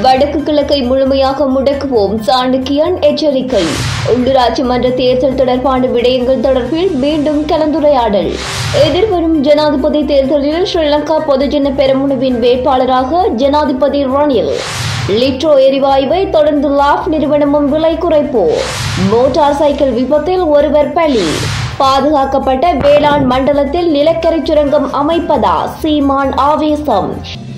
வடக்கு கிழக்கை முழுமையாக முடக்குவோம் சாணக்கியன் எச்சரிக்கை உள்ளூராட்சி மன்ற தேர்தல் தொடர்பான விடயங்கள் தொடர்பில் மீண்டும் கலந்துரையாடல் எதிர்வரும் ஜனாதிபதி தேர்தலில் ஸ்ரீலங்கா பொதுஜன பெரமுனவின் வேட்பாளராக ஜனாதிபதி ரணில் லிட்ரோ எரிவாயுவை தொடர்ந்து லாப் நிறுவனமும் விலை குறைப்போ மோட்டார் சைக்கிள் விபத்தில் ஒருவர் பலி பாதுகாக்கப்பட்ட வேளாண் மண்டலத்தில் நிலக்கரி சுரங்கம் அமைப்பதா சீமான் ஆவேசம்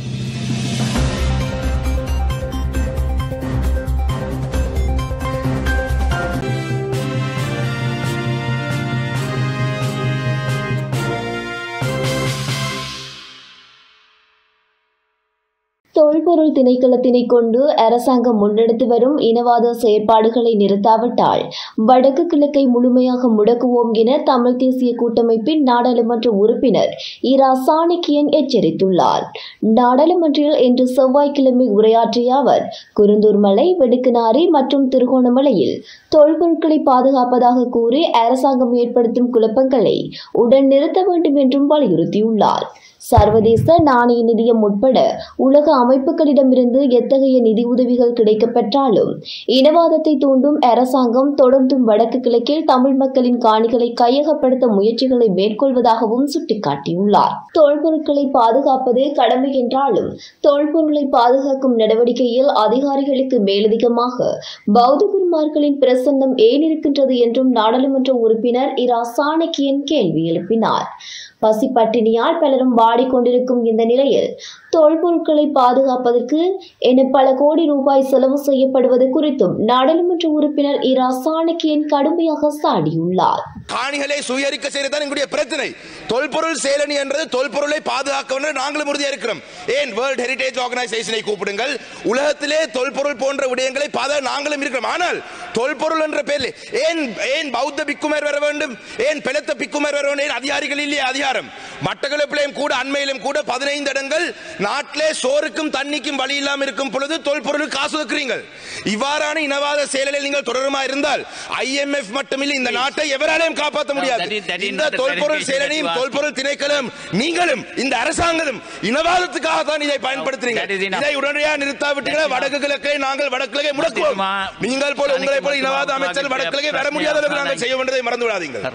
தொல்பொருள் திணைக்களத்தினை கொண்டு அரசாங்கம் முன்னெடுத்து வரும் இனவாத செயற்பாடுகளை நிறுத்தாவிட்டால் வடக்கு கிழக்கை முழுமையாக முடக்குவோம் என தமிழ் தேசிய கூட்டமைப்பின் நாடாளுமன்ற உறுப்பினர் இரா சாணக்கியன் எச்சரித்துள்ளார் நாடாளுமன்றில் இன்று செவ்வாய்க்கிழமை உரையாற்றிய அவர் குருந்தூர் மலை வெடுக்குநாரி மற்றும் திருகோணமலையில் தொல்பொருட்களை பாதுகாப்பதாக கூறி அரசாங்கம் ஏற்படுத்தும் குழப்பங்களை உடன் நிறுத்த வேண்டும் என்றும் வலியுறுத்தியுள்ளார் சர்வதேச நாணய நிதியம் உட்பட உலக அமைப்புகளிடமிருந்து எத்தகைய நிதி உதவிகள் கிடைக்கப்பெற்றாலும் இனவாதத்தை தூண்டும் அரசாங்கம் தொடர்ந்தும் வடக்கு கிழக்கில் தமிழ் மக்களின் காணிகளை கையகப்படுத்த முயற்சிகளை மேற்கொள்வதாகவும் சுட்டிக்காட்டியுள்ளார் தொல்பொருட்களை பாதுகாப்பது கடமை என்றாலும் தொல்பொருளை பாதுகாக்கும் நடவடிக்கையில் அதிகாரிகளுக்கு மேலதிகமாக பௌத்த குருமார்களின் பிரசன்னம் ஏன் இருக்கின்றது என்றும் நாடாளுமன்ற உறுப்பினர் இரா சாணக்கியன் கேள்வி எழுப்பினார் பசி பட்டினியால் பலரும் வாடிக்கொண்டிருக்கும் இந்த நிலையில் தொல்பொருட்களை பாதுகாப்பதற்கு என பல கோடி ரூபாய் செலவு செய்யப்படுவது குறித்தும் நாடாளுமன்ற உறுப்பினர் இரா சாணக்கியன் கடுமையாக சாடியுள்ளார் காணிகளை சுயரிக்க செய்யறதுதான் எங்களுடைய பிரச்சனை தொல்பொருள் சேலனி என்றது தொல்பொருளை பாதுகாக்க வேண்டும் நாங்களும் உறுதியா இருக்கிறோம் ஏன் வேர்ல்ட் ஹெரிடேஜ் ஆர்கனைசேஷனை கூப்பிடுங்கள் உலகத்திலே தொல்பொருள் போன்ற விடயங்களை பாதுகாக்க நாங்களும் இருக்கிறோம் ஆனால் தொல்பொருள் என்ற பேரில் ஏன் ஏன் பௌத்த பிக்குமர் வர வேண்டும் ஏன் பெலத்த பிக்குமர் வர வேண்டும் ஏன் அதிகாரிகள் இல்லையே அதிகாரம் மட்டக்களப்பிலையும் கூட அண்மையிலும் கூட பதினைந்து இடங்கள் நாட்டிலே சோறுக்கும் தண்ணிக்கும் வழி இல்லாமல் இருக்கும் பொழுது தொல்பொருள் காசு வைக்கிறீர்கள் இவ்வாறான இனவாத செயலில் நீங்கள் தொடருமா இருந்தால் ஐஎம்எஃப் மட்டுமில்லை இந்த நாட்டை எவராலையும் காப்பாற்ற முடியாது that is- that is இந்த not a தொல்பொருள் clarification செயலனையும் that you தொல்பொருள் திணைக்களம் நீங்களும் இந்த அரசாங்கமும் இனவாதத்துக்காக தான் இதை பயன்படுத்துறீங்க That is enough. இதை உடனடியாக நிறுத்தாவிட்டீங்கன்னா That is வடக்கு கிழக்கை நாங்கள் வடகிழக்கை முடக்குவோம் மத்தியமா- நீங்கள் போல உங்களை போல மத்தியமா- இனவாத அமைச்சர் மத்தியமா- வடகிழக்கை வர முடியாத அளவுக்கு நாங்கள் செய்ய வேண்டியதை மறந்து விடாதீங்கள்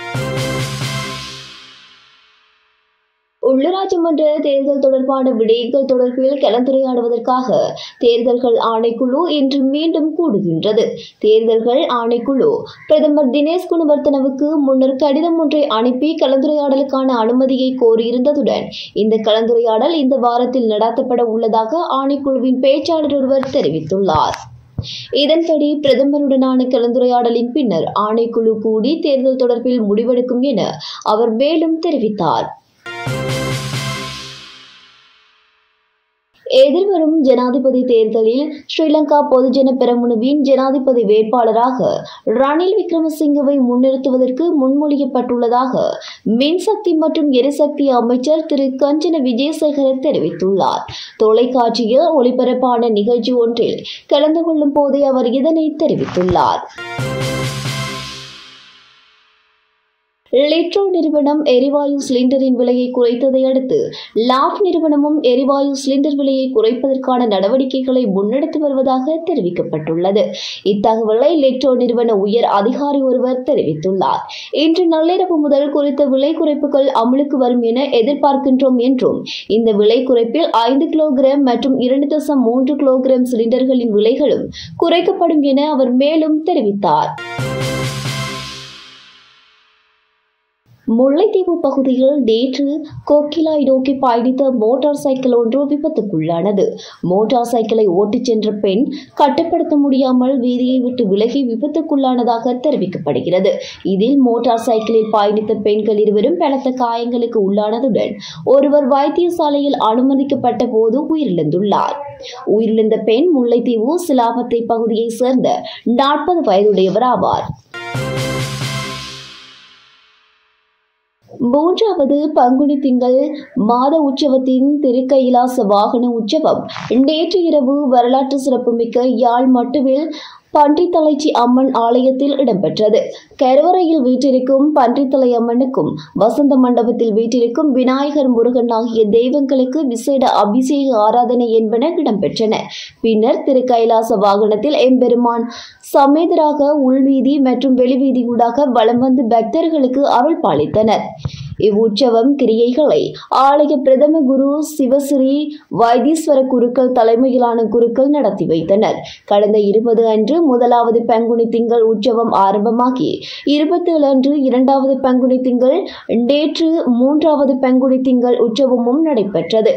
உள்ளூராட்சி மன்ற தேர்தல் தொடர்பான விடயங்கள் தொடர்பில் கலந்துரையாடுவதற்காக தேர்தல்கள் ஆணைக்குழு இன்று மீண்டும் கூடுகின்றது தேர்தல்கள் ஆணைக்குழு பிரதமர் தினேஷ் குணவர்த்தனவுக்கு முன்னர் கடிதம் ஒன்றை அனுப்பி கலந்துரையாடலுக்கான அனுமதியை கோரியிருந்ததுடன் இந்த கலந்துரையாடல் இந்த வாரத்தில் நடத்தப்பட உள்ளதாக ஆணைக்குழுவின் பேச்சாளர் ஒருவர் தெரிவித்துள்ளார் இதன்படி பிரதமருடனான கலந்துரையாடலின் பின்னர் ஆணைக்குழு கூடி தேர்தல் தொடர்பில் முடிவெடுக்கும் என அவர் மேலும் தெரிவித்தார் எதிர்வரும் ஜனாதிபதி தேர்தலில் ஸ்ரீலங்கா பொதுஜன பெரமுனவின் ஜனாதிபதி வேட்பாளராக ரணில் விக்ரமசிங்கவை முன்னிறுத்துவதற்கு முன்மொழியப்பட்டுள்ளதாக மின்சக்தி மற்றும் எரிசக்தி அமைச்சர் திரு கஞ்சன விஜயசேகர தெரிவித்துள்ளார் தொலைக்காட்சியில் ஒளிபரப்பான நிகழ்ச்சி ஒன்றில் கலந்து கொள்ளும் போதே அவர் இதனை தெரிவித்துள்ளார் லிட்ரோ நிறுவனம் எரிவாயு சிலிண்டரின் விலையை குறைத்ததை அடுத்து லாப் நிறுவனமும் எரிவாயு சிலிண்டர் விலையை குறைப்பதற்கான நடவடிக்கைகளை முன்னெடுத்து வருவதாக தெரிவிக்கப்பட்டுள்ளது இத்தகவலை லிட்ரோ நிறுவன உயர் அதிகாரி ஒருவர் தெரிவித்துள்ளார் இன்று நள்ளிரவு முதல் குறித்த விலை குறைப்புகள் அமலுக்கு வரும் என எதிர்பார்க்கின்றோம் என்றும் இந்த விலை குறைப்பில் ஐந்து கிலோகிராம் மற்றும் இரண்டு தசம் மூன்று கிலோகிராம் சிலிண்டர்களின் விலைகளும் குறைக்கப்படும் என அவர் மேலும் தெரிவித்தார் முல்லைத்தீவு பகுதியில் நேற்று கோக்கிலாய் நோக்கி பயணித்த மோட்டார் சைக்கிள் ஒன்று விபத்துக்குள்ளானது மோட்டார் சைக்கிளை ஓட்டிச் சென்ற பெண் கட்டுப்படுத்த முடியாமல் வீதியை விட்டு விலகி விபத்துக்குள்ளானதாக தெரிவிக்கப்படுகிறது இதில் மோட்டார் சைக்கிளில் பயணித்த பெண்கள் இருவரும் பலத்த காயங்களுக்கு உள்ளானதுடன் ஒருவர் வைத்தியசாலையில் அனுமதிக்கப்பட்ட போது உயிரிழந்துள்ளார் உயிரிழந்த பெண் முல்லைத்தீவு சிலாபத்தை பகுதியைச் சேர்ந்த நாற்பது வயதுடையவர் ஆவார் மூன்றாவது பங்குனி திங்கள் மாத உற்சவத்தின் திருக்கைலாச வாகன உற்சவம் நேற்று இரவு வரலாற்று சிறப்புமிக்க யாழ் மட்டுவில் பன்றித்தலைச்சி அம்மன் ஆலயத்தில் இடம்பெற்றது கருவறையில் வீற்றிருக்கும் பன்றித்தலை அம்மனுக்கும் வசந்த மண்டபத்தில் வீற்றிருக்கும் விநாயகர் முருகன் ஆகிய தெய்வங்களுக்கு விசேட அபிஷேக ஆராதனை என்பன இடம்பெற்றன பின்னர் திரு கைலாச வாகனத்தில் எம்பெருமான் சமேதராக உள்வீதி மற்றும் வெளிவீதியூடாக வலம் வந்து பக்தர்களுக்கு அருள் பாலித்தனர் இவ்வுற்சவம் கிரியைகளை ஆலய பிரதம குரு சிவஸ்ரீ வைத்தீஸ்வர குருக்கள் தலைமையிலான குருக்கள் நடத்தி வைத்தனர் கடந்த இருபது அன்று முதலாவது பங்குனி திங்கள் உற்சவம் ஆரம்பமாகி இருபத்தேழு அன்று இரண்டாவது பங்குனி திங்கள் நேற்று மூன்றாவது பங்குனி திங்கள் உற்சவமும் நடைபெற்றது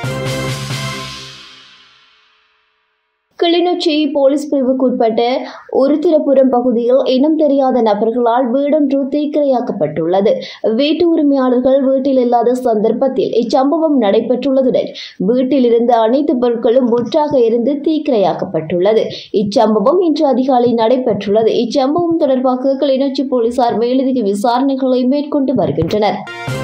கிளிநொச்சி போலீஸ் பிரிவுக்குட்பட்ட உருத்திரபுரம் பகுதியில் இனம் தெரியாத நபர்களால் வீடொன்று தீக்கிரையாக்கப்பட்டுள்ளது வீட்டு உரிமையாளர்கள் வீட்டில் இல்லாத சந்தர்ப்பத்தில் இச்சம்பவம் நடைபெற்றுள்ளதுடன் வீட்டில் இருந்த அனைத்து பொருட்களும் முற்றாக இருந்து தீக்கிரையாக்கப்பட்டுள்ளது இச்சம்பவம் இன்று அதிகாலை நடைபெற்றுள்ளது இச்சம்பவம் தொடர்பாக கிளிநொச்சி போலீசார் மேலதிக விசாரணைகளை மேற்கொண்டு வருகின்றனர்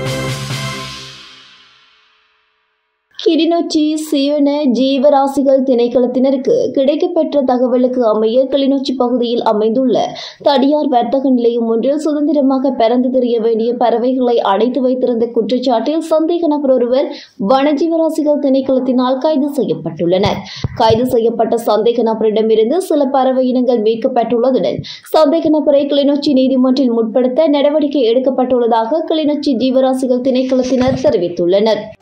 கிளிநொச்சி சிவன ஜீவராசிகள் திணைக்களத்தினருக்கு கிடைக்கப்பெற்ற தகவலுக்கு அமைய கிளிநொச்சி பகுதியில் அமைந்துள்ள தனியார் வர்த்தக நிலையம் ஒன்றில் சுதந்திரமாக பறந்து திரிய வேண்டிய பறவைகளை அடைத்து வைத்திருந்த குற்றச்சாட்டில் சந்தேக நபர் ஒருவர் வனஜீவராசிகள் திணைக்களத்தினால் கைது செய்யப்பட்டுள்ளனர் கைது செய்யப்பட்ட சந்தேக நபரிடமிருந்து சில பறவை இனங்கள் மீட்கப்பட்டுள்ளதுடன் சந்தேக நபரை கிளிநொச்சி நீதிமன்றில் முற்படுத்த நடவடிக்கை எடுக்கப்பட்டுள்ளதாக கிளிநொச்சி ஜீவராசிகள் திணைக்களத்தினர் தெரிவித்துள்ளனர்